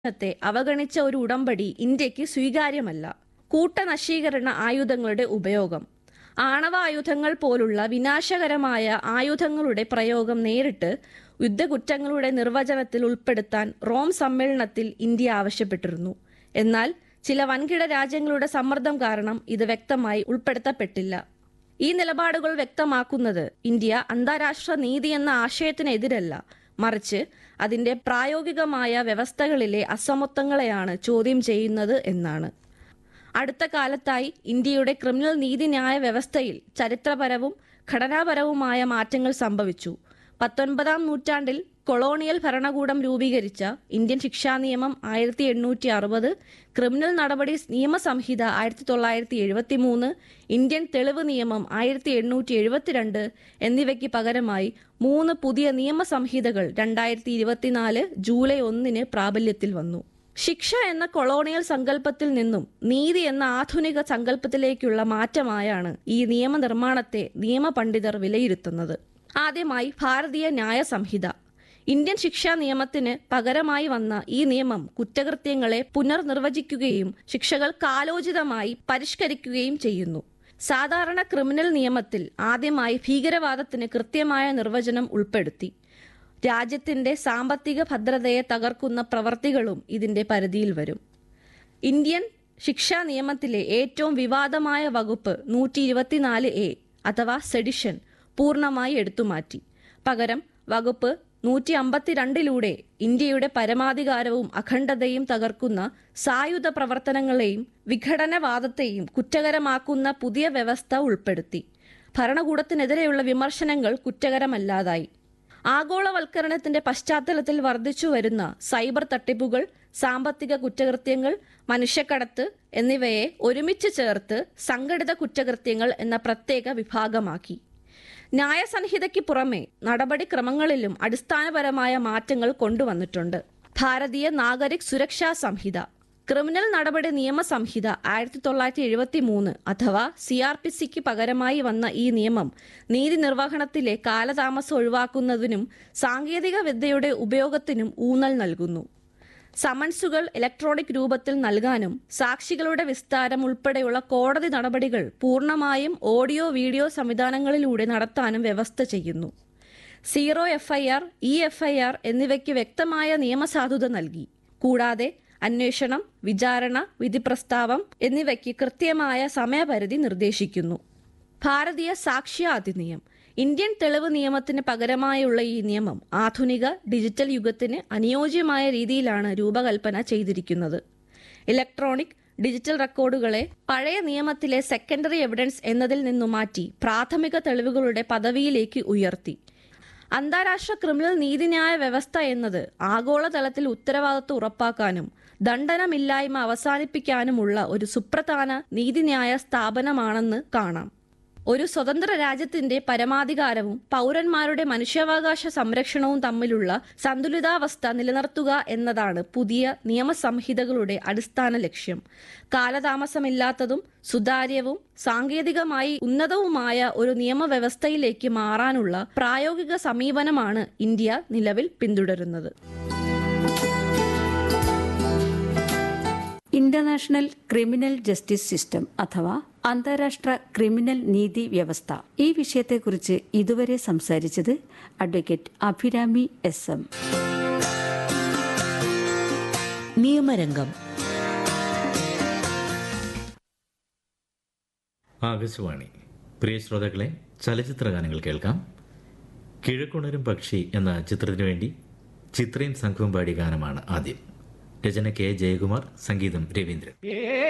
ത്തെ അവഗണിച്ച ഒരു ഉടമ്പടി ഇന്ത്യക്ക് സ്വീകാര്യമല്ല കൂട്ടനശീകരണ ആയുധങ്ങളുടെ ഉപയോഗം ആണവായുധങ്ങൾ പോലുള്ള വിനാശകരമായ ആയുധങ്ങളുടെ പ്രയോഗം നേരിട്ട് യുദ്ധകുറ്റങ്ങളുടെ നിർവചനത്തിൽ ഉൾപ്പെടുത്താൻ റോം സമ്മേളനത്തിൽ ഇന്ത്യ ആവശ്യപ്പെട്ടിരുന്നു എന്നാൽ ചില വൻകിട രാജ്യങ്ങളുടെ സമ്മർദ്ദം കാരണം ഇത് വ്യക്തമായി ഉൾപ്പെടുത്തപ്പെട്ടില്ല ഈ നിലപാടുകൾ വ്യക്തമാക്കുന്നത് ഇന്ത്യ അന്താരാഷ്ട്ര നീതി എന്ന ആശയത്തിനെതിരല്ല മറിച്ച് അതിന്റെ പ്രായോഗികമായ വ്യവസ്ഥകളിലെ അസമത്വങ്ങളെയാണ് ചോദ്യം ചെയ്യുന്നത് എന്നാണ് അടുത്ത കാലത്തായി ഇന്ത്യയുടെ ക്രിമിനൽ നീതിന്യായ വ്യവസ്ഥയിൽ ചരിത്രപരവും ഘടനാപരവുമായ മാറ്റങ്ങൾ സംഭവിച്ചു പത്തൊൻപതാം നൂറ്റാണ്ടിൽ കൊളോണിയൽ ഭരണകൂടം രൂപീകരിച്ച ഇന്ത്യൻ ശിക്ഷാ നിയമം ആയിരത്തി എണ്ണൂറ്റി അറുപത് ക്രിമിനൽ നടപടി നിയമസംഹിത ആയിരത്തി തൊള്ളായിരത്തി എഴുപത്തി മൂന്ന് ഇന്ത്യൻ തെളിവ് നിയമം ആയിരത്തി എണ്ണൂറ്റി എഴുപത്തിരണ്ട് എന്നിവയ്ക്ക് പകരമായി മൂന്ന് പുതിയ നിയമസംഹിതകൾ രണ്ടായിരത്തി ഇരുപത്തിനാല് ജൂലൈ ഒന്നിന് പ്രാബല്യത്തിൽ വന്നു ശിക്ഷ എന്ന കൊളോണിയൽ സങ്കല്പത്തിൽ നിന്നും നീതി എന്ന ആധുനിക സങ്കല്പത്തിലേക്കുള്ള മാറ്റമായാണ് ഈ നിയമനിർമ്മാണത്തെ നിയമപണ്ഡിതർ വിലയിരുത്തുന്നത് ആദ്യമായി ഭാരതീയ ന്യായ സംഹിത ഇന്ത്യൻ ശിക്ഷാ നിയമത്തിന് പകരമായി വന്ന ഈ നിയമം കുറ്റകൃത്യങ്ങളെ പുനർനിർവചിക്കുകയും ശിക്ഷകൾ കാലോചിതമായി പരിഷ്കരിക്കുകയും ചെയ്യുന്നു സാധാരണ ക്രിമിനൽ നിയമത്തിൽ ആദ്യമായി ഭീകരവാദത്തിന് കൃത്യമായ നിർവചനം ഉൾപ്പെടുത്തി രാജ്യത്തിന്റെ സാമ്പത്തിക ഭദ്രതയെ തകർക്കുന്ന പ്രവർത്തികളും ഇതിന്റെ പരിധിയിൽ വരും ഇന്ത്യൻ ശിക്ഷാ നിയമത്തിലെ ഏറ്റവും വിവാദമായ വകുപ്പ് നൂറ്റി ഇരുപത്തിനാല് എ അഥവാ സെഡിഷൻ പൂർണ്ണമായി എടുത്തുമാറ്റി പകരം വകുപ്പ് നൂറ്റി അമ്പത്തിരണ്ടിലൂടെ ഇന്ത്യയുടെ പരമാധികാരവും അഖണ്ഡതയും തകർക്കുന്ന സായുധ പ്രവർത്തനങ്ങളെയും വിഘടനവാദത്തെയും കുറ്റകരമാക്കുന്ന പുതിയ വ്യവസ്ഥ ഉൾപ്പെടുത്തി ഭരണകൂടത്തിനെതിരെയുള്ള വിമർശനങ്ങൾ കുറ്റകരമല്ലാതായി ആഗോളവൽക്കരണത്തിന്റെ പശ്ചാത്തലത്തിൽ വർദ്ധിച്ചു വരുന്ന സൈബർ തട്ടിപ്പുകൾ സാമ്പത്തിക കുറ്റകൃത്യങ്ങൾ മനുഷ്യക്കടത്ത് എന്നിവയെ ഒരുമിച്ച് ചേർത്ത് സംഘടിത കുറ്റകൃത്യങ്ങൾ എന്ന പ്രത്യേക വിഭാഗമാക്കി ന്യായസംഹിതയ്ക്ക് പുറമെ നടപടിക്രമങ്ങളിലും അടിസ്ഥാനപരമായ മാറ്റങ്ങൾ കൊണ്ടുവന്നിട്ടുണ്ട് ഭാരതീയ നാഗരിക് സുരക്ഷാ സംഹിത ക്രിമിനൽ നടപടി നിയമസംഹിത ആയിരത്തി തൊള്ളായിരത്തി എഴുപത്തി മൂന്ന് അഥവാ സി ആർ പി സിക്ക് പകരമായി വന്ന ഈ നിയമം നീതി നിർവഹണത്തിലെ കാലതാമസം ഒഴിവാക്കുന്നതിനും സാങ്കേതിക വിദ്യയുടെ ഉപയോഗത്തിനും ഊന്നൽ നൽകുന്നു സമൻസുകൾ ഇലക്ട്രോണിക് രൂപത്തിൽ നൽകാനും സാക്ഷികളുടെ വിസ്താരം ഉൾപ്പെടെയുള്ള കോടതി നടപടികൾ പൂർണ്ണമായും ഓഡിയോ വീഡിയോ സംവിധാനങ്ങളിലൂടെ നടത്താനും വ്യവസ്ഥ ചെയ്യുന്നു സീറോ എഫ്ഐആർ ഇ എഫ്ഐആർ എന്നിവയ്ക്ക് വ്യക്തമായ നിയമസാധുത നൽകി കൂടാതെ അന്വേഷണം വിചാരണ വിധി പ്രസ്താവം എന്നിവയ്ക്ക് കൃത്യമായ സമയപരിധി നിർദ്ദേശിക്കുന്നു ഭാരതീയ സാക്ഷ്യ അധിനിയം ഇന്ത്യൻ തെളിവ് നിയമത്തിന് പകരമായുള്ള ഈ നിയമം ആധുനിക ഡിജിറ്റൽ യുഗത്തിന് അനുയോജ്യമായ രീതിയിലാണ് രൂപകൽപ്പന ചെയ്തിരിക്കുന്നത് ഇലക്ട്രോണിക് ഡിജിറ്റൽ റെക്കോർഡുകളെ പഴയ നിയമത്തിലെ സെക്കൻഡറി എവിഡൻസ് എന്നതിൽ നിന്നു മാറ്റി പ്രാഥമിക തെളിവുകളുടെ പദവിയിലേക്ക് ഉയർത്തി അന്താരാഷ്ട്ര ക്രിമിനൽ നീതിന്യായ വ്യവസ്ഥ എന്നത് ആഗോളതലത്തിൽ ഉത്തരവാദിത്വം ഉറപ്പാക്കാനും ദണ്ഡനമില്ലായ്മ അവസാനിപ്പിക്കാനുമുള്ള ഒരു സുപ്രധാന നീതിന്യായ സ്ഥാപനമാണെന്ന് കാണാം ഒരു സ്വതന്ത്ര രാജ്യത്തിന്റെ പരമാധികാരവും പൗരന്മാരുടെ മനുഷ്യാവകാശ സംരക്ഷണവും തമ്മിലുള്ള സന്തുലിതാവസ്ഥ നിലനിർത്തുക എന്നതാണ് പുതിയ നിയമസംഹിതകളുടെ അടിസ്ഥാന ലക്ഷ്യം കാലതാമസമില്ലാത്തതും സുതാര്യവും സാങ്കേതികമായി ഉന്നതവുമായ ഒരു നിയമവ്യവസ്ഥയിലേക്ക് മാറാനുള്ള പ്രായോഗിക സമീപനമാണ് ഇന്ത്യ നിലവിൽ പിന്തുടരുന്നത് ഇന്റർനാഷണൽ ക്രിമിനൽ ജസ്റ്റിസ് സിസ്റ്റം അഥവാ അന്താരാഷ്ട്ര ക്രിമിനൽ നീതി വ്യവസ്ഥ ഈ വിഷയത്തെക്കുറിച്ച് ഇതുവരെ സംസാരിച്ചത് അഡ്വക്കേറ്റ് അഭിരാമി എസ് എം നിയമരംഗം ആകാശവാണി പ്രിയ ശ്രോതാക്കളെ ചലച്ചിത്ര ഗാനങ്ങൾ കേൾക്കാം കിഴക്കുണരും പക്ഷി എന്ന ചിത്രത്തിനു വേണ്ടി ചിത്രയും സംഘവും പാടിയ ഗാനമാണ് ആദ്യം രചന കെ ജയകുമാർ സംഗീതം രവീന്ദ്രൻ